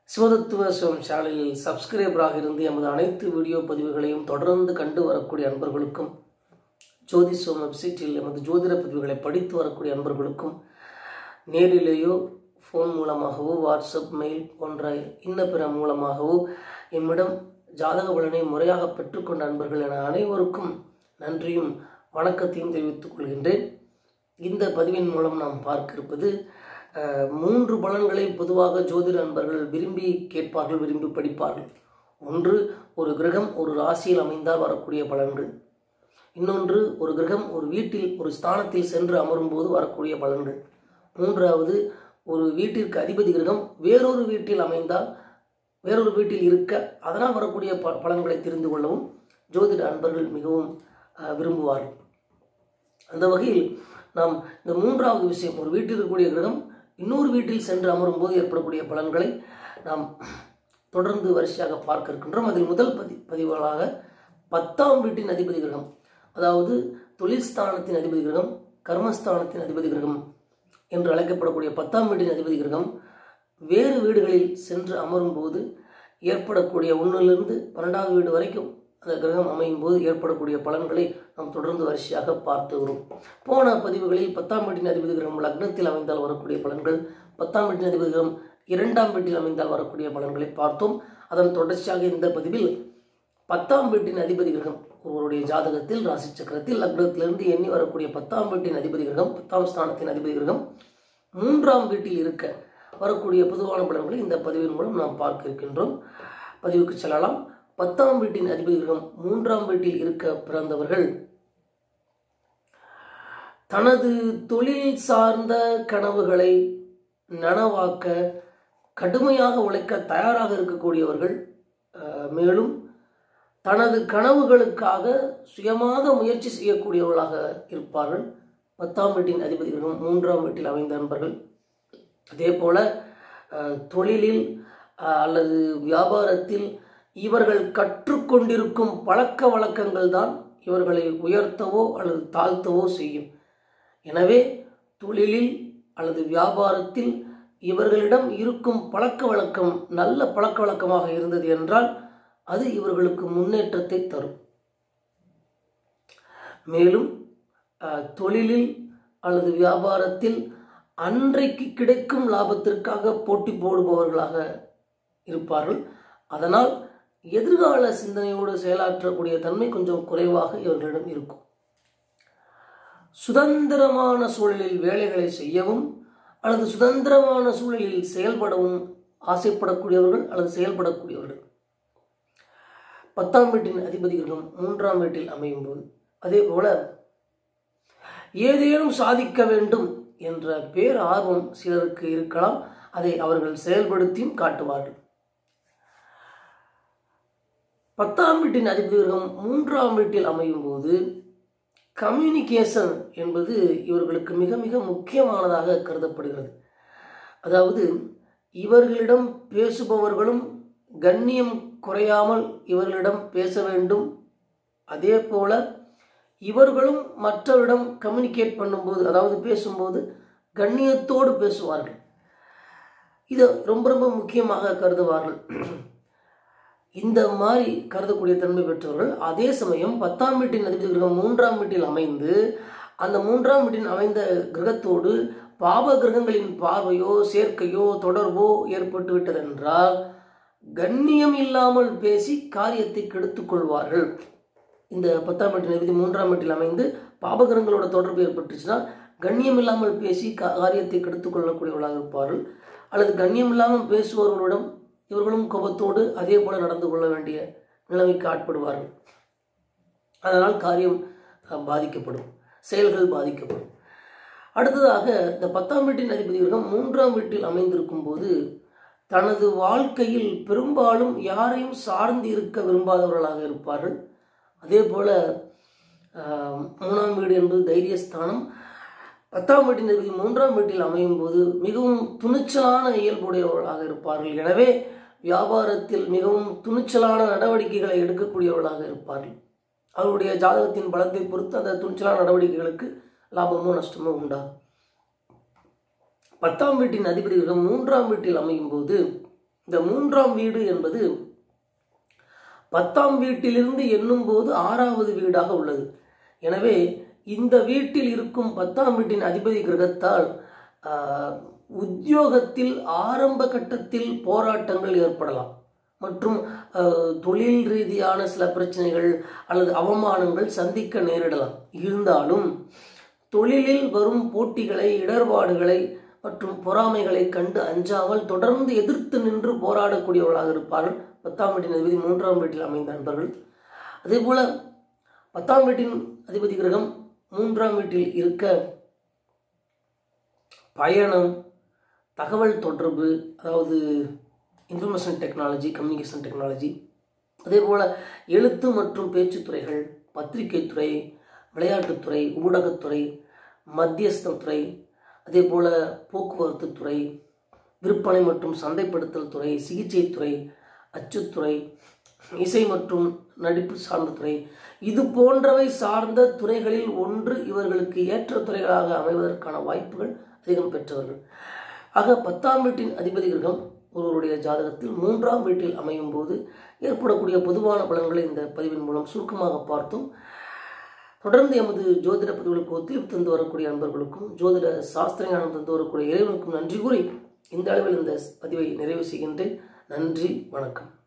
சிவதத்துவ சிவம் சேனலில் சப்ஸ்கிரைபராக இருந்து எமது அனைத்து வீடியோ பதிவுகளையும் தொடர்ந்து கண்டு வரக்கூடிய அன்பர்களுக்கும் ஜோதிஷம் வெப்சைட்டில் எமது ஜோதிட பதிவுகளை படித்து வரக்கூடிய அன்பர்களுக்கும் நேரிலேயோ ஃபோன் மூலமாகவோ வாட்ஸ்அப் மெயில் போன்ற இன்ன பிற மூலமாகவோ எம்மிடம் ஜாதக பலனை முறையாக பெற்றுக்கொண்ட அன்பர்கள் என அனைவருக்கும் நன்றியும் வணக்கத்தையும் தெரிவித்துக் கொள்கின்றேன் இந்த பதிவின் மூலம் நாம் பார்க்க இருப்பது அஹ், மூன்று பலன்களை பொதுவாக ஜோதிட அன்பர்கள் விரும்பி கேட்பார்கள் விரும்பி படிப்பார்கள் ஒன்று ஒரு கிரகம் ஒரு ராசியில் அமைந்தால் வரக்கூடிய பலன்கள் இன்னொன்று ஒரு கிரகம் ஒரு வீட்டில் ஒரு ஸ்தானத்தில் சென்று அமரும் போது வரக்கூடிய பலன்கள் மூன்றாவது ஒரு வீட்டிற்கு அதிபதி கிரகம் வேறொரு வீட்டில் அமைந்தால் வேறொரு வீட்டில் இருக்க அதனால் வரக்கூடிய ப பலன்களை தெரிந்து கொள்ளவும் ஜோதிட அன்பர்கள் மிகவும் அஹ், விரும்புவார்கள் அந்த வகையில் நாம் இந்த மூன்றாவது விஷயம் ஒரு வீட்டில் இருக்கக்கூடிய கிரகம் இன்னொரு வீட்டில் சென்று அமரும் போது ஏற்படக்கூடிய பலன்களை நாம் தொடர்ந்து வரிசையாக பார்க்க இருக்கின்றோம் அதில் முதல் பதி பதிவுகளாக பத்தாம் வீட்டின் அதிபதி கிரகம் அதாவது தொழில் ஸ்தானத்தின் அதிபதி கிரகம் கர்மஸ்தானத்தின் அதிபதி கிரகம் என்று அழைக்கப்படக்கூடிய பத்தாம் வீட்டின் அதிபதி கிரகம் வேறு வீடுகளில் சென்று அமரும் போது ஏற்படக்கூடிய ஒன்றிலிருந்து பன்னெண்டாவது வீடு வரைக்கும் அந்த கிரகம் அமையும் போது ஏற்படக்கூடிய பலன்களை நாம் தொடர்ந்து வரிசையாக பார்த்து வரும் போன பதிவுகளில் பத்தாம் வீட்டின் அதிபதி கிரகம் லக்னத்தில் அமைந்தால் வரக்கூடிய பலன்கள் பத்தாம் வீட்டின் அதிபதி கிரகம் இரண்டாம் வீட்டில் அமைந்தால் வரக்கூடிய பலன்களை பார்த்தோம் அதன் தொடர்ச்சியாக இந்த பதிவில் பத்தாம் வீட்டின் அதிபதி கிரகம் ஒருவருடைய ஜாதகத்தில் ராசி சக்கரத்தில் லக்னத்திலிருந்து எண்ணி வரக்கூடிய பத்தாம் வீட்டின் அதிபதி கிரகம் பத்தாம் ஸ்தானத்தின் அதிபதி கிரகம் மூன்றாம் வீட்டில் இருக்க வரக்கூடிய பொதுவான பலன்களை இந்த பதிவின் மூலம் நாம் பார்க்க இருக்கின்றோம் பதிவுக்கு செல்லலாம் பத்தாம் வீட்டின் அதிபதி கிரகம் மூன்றாம் வீட்டில் இருக்க பிறந்தவர்கள் தனது தொழில் சார்ந்த கனவுகளை நனவாக்க கடுமையாக உழைக்க தயாராக இருக்கக்கூடியவர்கள் அஹ், மேலும் தனது கனவுகளுக்காக சுயமாக முயற்சி செய்யக்கூடியவர்களாக இருப்பார்கள் பத்தாம் வீட்டின் அதிபதி கிரகம் மூன்றாம் வீட்டில் அமைந்த நண்பர்கள் அதே போல அஹ், தொழிலில் அஹ், அல்லது வியாபாரத்தில் இவர்கள் கற்றுக்கொண்டிருக்கும் பழக்க வழக்கங்கள் தான் இவர்களை உயர்த்தவோ அல்லது தாழ்த்தவோ செய்யும் எனவே தொழிலில் அல்லது வியாபாரத்தில் இவர்களிடம் இருக்கும் பழக்க வழக்கம் நல்ல பழக்க வழக்கமாக இருந்தது என்றால் அது இவர்களுக்கு முன்னேற்றத்தை தரும் மேலும் அஹ், தொழிலில் அல்லது வியாபாரத்தில் அன்றைக்கு கிடைக்கும் லாபத்திற்காக போட்டி போடுபவர்களாக இருப்பார்கள் அதனால் எதிர்கால சிந்தனையோடு செயலாற்றக்கூடிய தன்மை கொஞ்சம் குறைவாக இவர்களிடம் இருக்கும் சுதந்திரமான சூழலில் வேலைகளை செய்யவும் அல்லது சுதந்திரமான சூழலில் செயல்படவும் ஆசைப்படக்கூடியவர்கள் அல்லது செயல்படக்கூடியவர்கள் பத்தாம் வீட்டின் அதிபதி கிரகம் மூன்றாம் வீட்டில் அமையும் போது அதே போல ஏதேனும் சாதிக்க வேண்டும் என்ற பேர் ஆர்வம் சிலருக்கு இருக்கலாம் அதை அவர்கள் செயல்படுத்தியும் காட்டுவார்கள் பத்தாம் வீட்டின் அதிபதி கிரகம் மூன்றாம் வீட்டில் அமையும் போது கம்யூனிகேஷன் என்பது இவர்களுக்கு மிக மிக முக்கியமானதாக கருதப்படுகிறது அதாவது இவர்களிடம் பேசுபவர்களும் கண்ணியம் குறையாமல் இவர்களிடம் பேச வேண்டும் அதே போல இவர்களும் மற்றவரிடம் கம்யூனிகேட் பண்ணும்போது அதாவது பேசும்போது கண்ணியத்தோடு பேசுவார்கள் இது ரொம்ப ரொம்ப முக்கியமாக கருதுவார்கள் இந்த மாதிரி கருதக்கூடிய தன்மை பெற்றவர்கள் அதே சமயம் பத்தாம் வீட்டின் அதிபதி கிரகம் மூன்றாம் வீட்டில் அமைந்து அந்த மூன்றாம் வீட்டின் அமைந்த கிரகத்தோடு பாப கிரகங்களின் பார்வையோ சேர்க்கையோ தொடர்போ ஏற்பட்டு விட்டதென்றால் கண்ணியம் இல்லாமல் பேசி காரியத்தை கெடுத்துக் கொள்வார்கள் இந்த பத்தாம் வீட்டின் அதிபதி மூன்றாம் வீட்டில் அமைந்து பாபகிரகங்களோட தொடர்பு ஏற்பட்டுச்சுன்னா கண்ணியம் இல்லாமல் பேசி கா- காரியத்தை கெடுத்துக் கொள்ளக்கூடியவர்களாக இருப்பார்கள் அல்லது கண்ணியம் இல்லாமல் பேசுபவர்களிடம் இவர்களும் கோபத்தோடு அதே போல நடந்து கொள்ள வேண்டிய நிலைமைக்கு ஆட்படுவார்கள் அதனால் காரியம் அஹ், பாதிக்கப்படும் செயல்கள் பாதிக்கப்படும் அடுத்ததாக இந்த பத்தாம் வீட்டின் அதிபதி கிரகம் மூன்றாம் வீட்டில் அமைந்திருக்கும் போது தனது வாழ்க்கையில் பெரும்பாலும் யாரையும் சார்ந்து இருக்க விரும்பாதவர்களாக இருப்பார்கள் அதே போல ஆஹ், மூணாம் வீடு என்பது தைரியஸ்தானம் பத்தாம் வீட்டின் அதிபதி மூன்றாம் வீட்டில் அமையும் போது மிகவும் துணிச்சலான இயல்புடையவர்களாக இருப்பார்கள் எனவே வியாபாரத்தில் மிகவும் துணிச்சலான நடவடிக்கைகளை எடுக்கக்கூடியவர்களாக இருப்பார்கள் அவருடைய ஜாதகத்தின் பலத்தை பொறுத்து அந்த துணிச்சலான நடவடிக்கைகளுக்கு லாபமோ நஷ்டமோ உண்டாகும் பத்தாம் வீட்டின் அதிபதி கிரகம் மூன்றாம் வீட்டில் அமையும் போது இந்த மூன்றாம் வீடு என்பது பத்தாம் வீட்டிலிருந்து எண்ணும்போது ஆறாவது வீடாக உள்ளது எனவே இந்த வீட்டில் இருக்கும் பத்தாம் வீட்டின் அதிபதி கிரகத்தால் ஆஹ், உத்தியோகத்தில் ஆரம்ப கட்டத்தில் போராட்டங்கள் ஏற்படலாம் மற்றும் ஆஹ், தொழில் ரீதியான சில பிரச்சனைகள் அல்லது அவமானங்கள் சந்திக்க நேரிடலாம் இருந்தாலும் தொழிலில் வரும் போட்டிகளை இடர்பாடுகளை மற்றும் பொறாமைகளை கண்டு அஞ்சாமல் தொடர்ந்து எதிர்த்து நின்று போராடக்கூடியவர்களாக இருப்பார்கள் பத்தாம் வீட்டின் அதிபதி மூன்றாம் வீட்டில் அமைந்த நண்பர்கள் அதே போல பத்தாம் வீட்டின் அதிபதி கிரகம் மூன்றாம் வீட்டில் இருக்க பயணம் தகவல் தொடர்பு அதாவது இன்ஃபர்மேஷன் டெக்னாலஜி கம்யூனிகேஷன் டெக்னாலஜி அதே போல் எழுத்து மற்றும் பேச்சுத்துறைகள் பத்திரிகைத் துறை விளையாட்டுத்துறை ஊடகத்துறை மத்தியஸ்தம் துறை அதே போல் போக்குவரத்து துறை விற்பனை மற்றும் சந்தைப்படுத்தல் துறை சிகிச்சைத் துறை அச்சுத்துறை இசை மற்றும் நடிப்பு சார்ந்த துறை இது போன்றவை சார்ந்த துறைகளில் ஒன்று இவர்களுக்கு ஏற்ற துறைகளாக அமைவதற்கான வாய்ப்புகள் அதிகம் பெற்றவர்கள் ஆக பத்தாம் வீட்டின் அதிபதி கிரகம் ஒருவருடைய ஜாதகத்தில் மூன்றாம் வீட்டில் அமையும் போது ஏற்படக்கூடிய பொதுவான பலன்களை இந்த பதிவின் மூலம் சுருக்கமாக பார்த்தோம் தொடர்ந்து எமது ஜோதிட பதிவுகளுக்கு ஒத்துழைப்பு தந்து வரக்கூடிய நண்பர்களுக்கும் ஜோதிட சாஸ்திர ஞானம் தந்து வரக்கூடிய இறைவனுக்கும் நன்றி கூறி இந்த அளவில் இந்த பதிவை நிறைவு செய்கின்றேன் நன்றி வணக்கம்